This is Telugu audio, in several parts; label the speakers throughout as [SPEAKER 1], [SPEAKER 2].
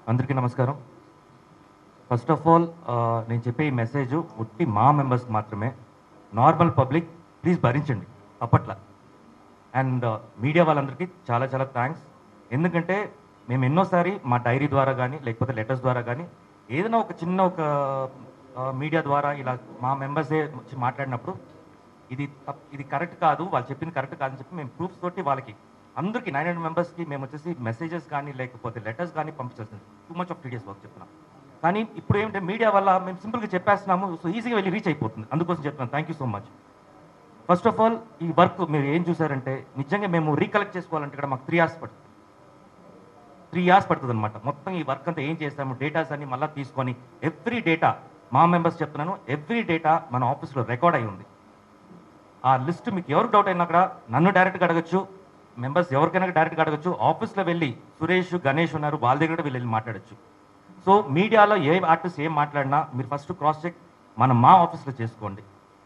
[SPEAKER 1] అందరికీ నమస్కారం ఫస్ట్ ఆఫ్ ఆల్ నేను చెప్పే ఈ మెసేజ్ ఉట్టి మా మెంబర్స్కి మాత్రమే నార్మల్ పబ్లిక్ ప్లీజ్ భరించండి అప్పట్లా అండ్ మీడియా వాళ్ళందరికీ చాలా చాలా థ్యాంక్స్ ఎందుకంటే మేము ఎన్నోసారి మా డైరీ ద్వారా కానీ లేకపోతే లెటర్స్ ద్వారా కానీ ఏదైనా ఒక చిన్న ఒక మీడియా ద్వారా ఇలా మా మెంబర్సే వచ్చి మాట్లాడినప్పుడు ఇది తప్- ఇది కరెక్ట్ కాదు వాళ్ళు చెప్పింది కరెక్ట్ కాదని చెప్పి మేము ప్రూఫ్స్ తోటి వాళ్ళకి అందరికీ నైన్ హండ్రెడ్ మెంబర్స్కి మేము వచ్చేసి మెసేజెస్ కానీ లేకపోతే లెటర్స్ కానీ పంపించాల్సింది too much of TDS work చెప్తున్నాం కానీ ఇప్పుడు ఏంటంటే మీడియా వల్ల మేము సింపుల్గా చెప్పేస్తున్నాము సో ఈజీగా వెళ్ళి రీచ్ అయిపోతుంది అందుకోసం చెప్తున్నాను thank you so much first of all ఈ వర్క్ మీరు ఏం చూసారంటే నిజంగా మేము రీకలెక్ట్ చేసుకోవాలంటే ఇక్కడ మాకు త్రీ అవర్స్ పడుతుంది త్రీ ఇయర్స్ పడుతుంది అనమాట మొత్తం ఈ వర్క్ అంతా ఏం చేస్తాము డేటాస్ అన్ని మళ్ళీ తీసుకొని ఎవ్రీ డేటా మా మెంబర్స్ చెప్తున్నాను ఎవ్రీ డేటా మన ఆఫీస్లో రికార్డ్ అయి ఉంది ఆ లిస్ట్ మీకు ఎవరికి డౌట్ అయినా కూడా నన్ను డైరెక్ట్గా అడగచ్చు మెంబర్స్ ఎవరికైనా డైరెక్ట్గా అడగచ్చు ఆఫీస్లో వెళ్ళి సురేష్ గణేష్ ఉన్నారు వాళ్ళ దగ్గర కూడా వెళ్ళి మాట్లాడచ్చు సో మీడియాలో ఏ ఆర్టిస్ట్ ఏం మాట్లాడినా మీరు ఫస్ట్ క్రాస్ చెక్ మనం మా ఆఫీస్లో చేసుకోండి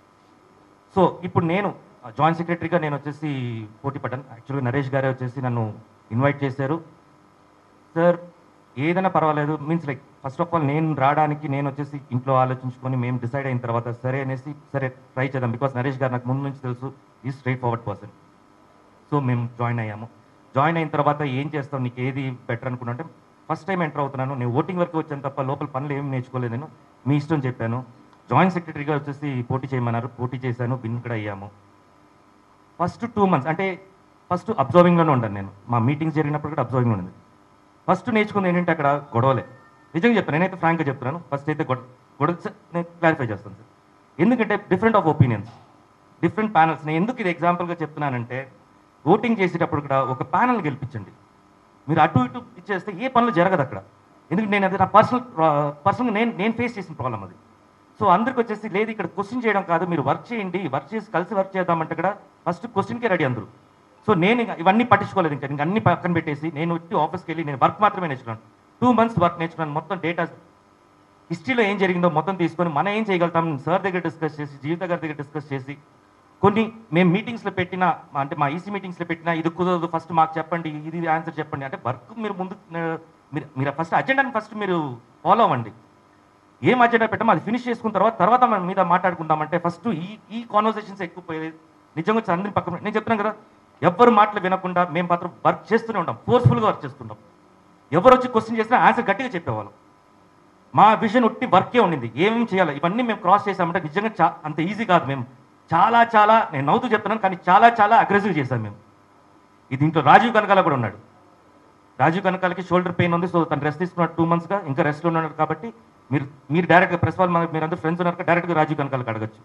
[SPEAKER 1] సో ఇప్పుడు నేను జాయింట్ సెక్రటరీగా నేను వచ్చేసి పోటీ పడ్డాను యాక్చువల్గా నరేష్ గారే వచ్చేసి నన్ను ఇన్వైట్ చేశారు సార్ ఏదైనా పర్వాలేదు means like first of all నేను రావడానికి నేను వచ్చేసి ఇంట్లో ఆలోచించుకొని మేము డిసైడ్ అయిన తర్వాత సరే అనేసి సరే ట్రై చేద్దాం బికాస్ నరేష్ గారు నాకు ముందు నుంచి తెలుసు ఈ స్ట్రైట్ ఫార్వర్డ్ పర్సన్ సో మేము జాయిన్ అయ్యాము జాయిన్ అయిన తర్వాత ఏం చేస్తాం నీకు ఏది బెటర్ అనుకున్నా ఫస్ట్ టైం ఎంటర్ అవుతున్నాను నేను ఓటింగ్ వరకు వచ్చాను తప్ప లోపల పనులు ఏమి నేర్చుకోలేదు నేను మీ ఇష్టం చెప్పాను జాయింట్ సెక్రటరీగా వచ్చేసి పోటీ చేయమన్నారు పోటీ చేశాను విన్ కూడా అయ్యాము ఫస్ట్ టూ మంత్స్ అంటే ఫస్ట్ అబ్జర్వింగ్లోనే ఉంటాను నేను మా మీటింగ్స్ జరిగినప్పుడు కూడా అబ్జర్వింగ్ ఉంది ఫస్ట్ నేర్చుకుంది ఏంటంటే అక్కడ గొడవలే నిజంగా చెప్తాను నేనైతే ఫ్రాంక్గా చెప్తున్నాను ఫస్ట్ అయితే గొడవ గొడవ సార్, నేను క్లారిఫై చేస్తాను సార్ ఎందుకంటే different of opinions different panels నేను ఎందుకు ఇది ఎగ్జాంపుల్గా చెప్తున్నానంటే ఓటింగ్ చేసేటప్పుడు కూడా ఒక ప్యానల్ గెలిపించండి మీరు అటు ఇటు ఇచ్చేస్తే ఏ పనులు జరగదు అక్కడ ఎందుకంటే నేను అది నా పర్సనల్ పర్సనల్గా నేను నేను ఫేస్ చేసిన ప్రాబ్లం అది సో అందరికి వచ్చేసి లేదు ఇక్కడ క్వశ్చన్ చేయడం కాదు మీరు వర్క్ చేయండి వర్క్ చేసి కలిసి వర్క్ చేద్దామంటే కూడా ఫస్ట్ క్వశ్చన్కే రెడీ అందరూ సో నేను ఇంకా ఇవన్నీ పట్టించుకోలేదు ఇంకా ఇంకా అన్ని పక్కన పెట్టేసి నేను వచ్చి ఆఫీస్కి వెళ్ళి నేను వర్క్ మాత్రమే నేర్చుకున్నాను టూ మంత్స్ వర్క్ నేర్చుకున్నాను మొత్తం డేటా హిస్టరీలో ఏం జరిగిందో మొత్తం తీసుకొని మనం ఏం చేయగలుగుతాం సార్ దగ్గర డిస్కస్ చేసి జీవిత గారి దగ్గర డిస్కస్ చేసి కొన్ని మేము మీటింగ్స్లో పెట్టిన అంటే మా ఈసీ మీటింగ్స్లో పెట్టిన ఇది కుదరదు ఫస్ట్ మాకు చెప్పండి ఇది ఆన్సర్ చెప్పండి అంటే వర్క్ మీరు ముందు మీరు మీరు ఫస్ట్ అజెండాని ఫస్ట్ మీరు ఫాలో అవ్వండి ఏం అజెండా పెట్టామో అది ఫినిష్ చేసుకున్న తర్వాత తర్వాత మనం మీద మాట్లాడుకుందామంటే ఫస్ట్ ఈ ఈ కాన్వర్సేషన్స్ ఎక్కువ పోయేది నిజంగా వచ్చి అందరిని పక్కన నేను చెప్తున్నాను కదా ఎవ్వరు మాటలు వినకుండా మేము మాత్రం వర్క్ చేస్తూనే ఉంటాం ఫోర్స్ఫుల్గా వర్క్ చేస్తుంటాం ఎవరు వచ్చి క్వశ్చన్ చేసినా ఆన్సర్ గట్టిగా చెప్పేవాళ్ళం మా విజన్ ఉట్టి వర్కే ఉండింది ఏమేమి చేయాలి ఇవన్నీ మేము క్రాస్ చేసామంటే నిజంగా చా అంత ఈజీ కాదు మేము చాలా చాలా నేను నవ్వుతూ చెప్తున్నాను కానీ చాలా చాలా అగ్రెసివ్ చేశాం మేము ఇది దీంట్లో రాజీవ్ కనకాల కూడా ఉన్నాడు రాజీవ్ కనకాలకి షోల్డర్ పెయిన్ ఉంది సో తను రెస్ట్ తీసుకున్నాడు టూ మంత్స్గా ఇంకా రెస్ట్లో ఉన్నాడు కాబట్టి మీరు మీరు డైరెక్ట్గా ప్రెస్ వాళ్ళు మీరు అందరూ ఫ్రెండ్స్ ఉన్నారు డైరెక్ట్గా రాజీవ్ కనకాలకి అడగచ్చు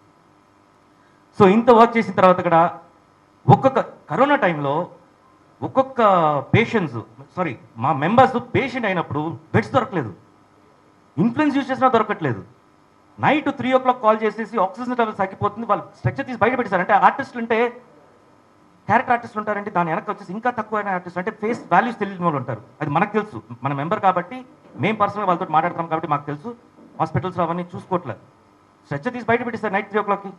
[SPEAKER 1] సో ఇంత వర్క్ చేసిన తర్వాత కూడా ఒక్కొక్క కరోనా టైంలో ఒక్కొక్క పేషెంట్స్ సారీ మా మెంబర్స్ పేషెంట్ అయినప్పుడు బెడ్స్ దొరకలేదు ఇన్ఫ్లుయెన్స్ యూజ్ చేసినా దొరకట్లేదు night three o'clock call చేసేసి ఆక్సిజన్ లెవెల్ తగ్గిపోతుంది వాళ్ళు స్ట్రక్చర్ తీసి బయట పెట్టేశారు అంటే ఆర్టిస్టులు అంటే క్యారెక్టర్ ఆర్టిస్ట్ ఉంటారంటే దాని వెనక వచ్చేసి ఇంకా తక్కువైన ఆర్టిస్ట్ అంటే ఫేస్ వాల్యూస్ తెలియని వాళ్ళు ఉంటారు అది మనకు తెలుసు మన మెంబర్ కాబట్టి మేము పర్సనల్గా వాళ్ళతో మాట్లాడతాం కాబట్టి మాకు తెలుసు హాస్పిటల్స్ అవన్నీ చూసుకోవట్లేదు స్ట్రక్చర్ తీసి బయట పెట్టేస్తారు నైట్ త్రీ ఓ క్లాక్కి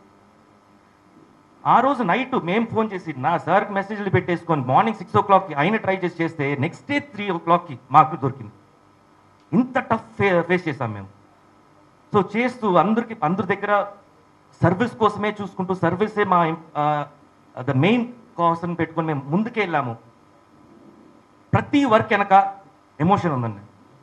[SPEAKER 1] ఆ రోజు నైట్ మేము ఫోన్ చేసి నా సార్కి మెసేజ్లు పెట్టేసుకొని మార్నింగ్ సిక్స్ ఓ క్లాక్కి ఆయన ట్రై చేసి చేస్తే నెక్స్ట్ డే త్రీ ఓ క్లాక్కి మాకు దొరికింది ఇంత టఫ్ ఫేస్ చేసాం మేము సో చేస్తూ అందరికి అందరి దగ్గర సర్వీస్ కోసమే చూసుకుంటూ సర్వీసే మా ద మెయిన్ కోసం పెట్టుకొని మేము ముందుకే వెళ్ళాము ప్రతి వర్క్ వెనక ఎమోషన్ ఉందండి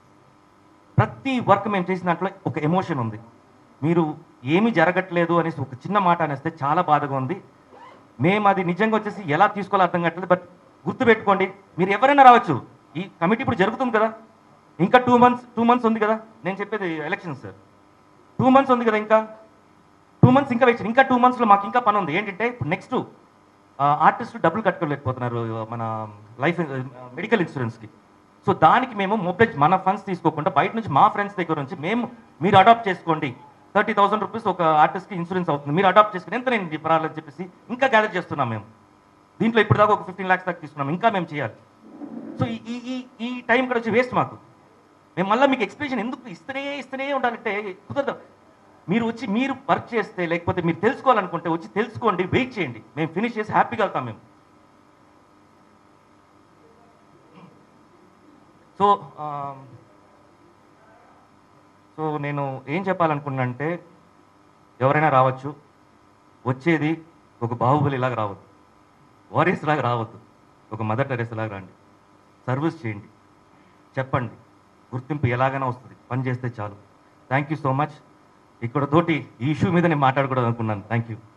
[SPEAKER 1] ప్రతి వర్క్ మేము చేసిన దాంట్లో ఒక ఎమోషన్ ఉంది మీరు ఏమీ జరగట్లేదు అనేసి ఒక చిన్న మాట అనేస్తే చాలా బాధగా ఉంది మేము అది నిజంగా వచ్చేసి ఎలా తీసుకోవాలో అర్థం కావట్లేదు బట్ గుర్తుపెట్టుకోండి మీరు ఎవరైనా రావచ్చు ఈ కమిటీ ఇప్పుడు జరుగుతుంది కదా ఇంకా టూ మంత్స్ టూ మంత్స్ ఉంది కదా నేను చెప్పేది ఎలక్షన్ సార్ టూ మంత్స్ ఉంది కదా ఇంకా టూ మంత్స్ ఇంకా వెయిట్ ఇంకా టూ మంత్స్లో మాకు ఇంకా పని ఉంది ఏంటంటే ఇప్పుడు నెక్స్ట్ ఆర్టిస్ట్ డబ్బులు కట్టుకోలేకపోతున్నారు మన లైఫ్ మెడికల్ ఇన్సూరెన్స్కి సో దానికి మేము మొబైల్ మన ఫండ్స్ తీసుకోకుండా బయట నుంచి మా ఫ్రెండ్స్ దగ్గర నుంచి మేము మీరు అడాప్ట్ చేసుకోండి థర్టీ థౌసండ్ రూపీస్ ఒక ఆర్టిస్ట్కి ఇన్సూరెన్స్ అవుతుంది మీరు అడాప్ట్ చేసుకుని ఎంత నేను పర్వాలని చెప్పేసి ఇంకా గ్యాదర్ చేస్తున్నాం మేము దీంట్లో ఇప్పుడు దాకా ఒక ఫిఫ్టీన్ ల్యాక్స్ దాకా తీసుకున్నాం ఇంకా మేము చేయాలి సో ఈ ఈ ఈ ఈ టైం కూడా వచ్చి వేస్ట్ మాకు మేము మళ్ళీ మీకు ఎక్స్ప్రెషన్ ఎందుకు ఇస్తూనే ఇస్తూనే ఉండాలంటే కుదరదు మీరు వచ్చి మీరు వర్క్ చేస్తే లేకపోతే మీరు తెలుసుకోవాలనుకుంటే వచ్చి తెలుసుకోండి వెయిట్ చేయండి మేము ఫినిష్ చేసి హ్యాపీగా వెళ్తాం మేము సో సో నేను ఏం చెప్పాలనుకున్నానంటే ఎవరైనా రావచ్చు వచ్చేది ఒక బాహుబలి లాగా రావద్దు వారియర్స్ లాగా రావద్దు ఒక మదర్ టెరెస్ లాగా రండి సర్వీస్ చేయండి చెప్పండి గుర్తింపు ఎలాగైనా వస్తుంది పని చేస్తే చాలు థ్యాంక్ యూ సో మచ్ ఇక్కడ తోటి ఈ ఇష్యూ మీద నేను మాట్లాడకూడదు అనుకున్నాను థ్యాంక్ యూ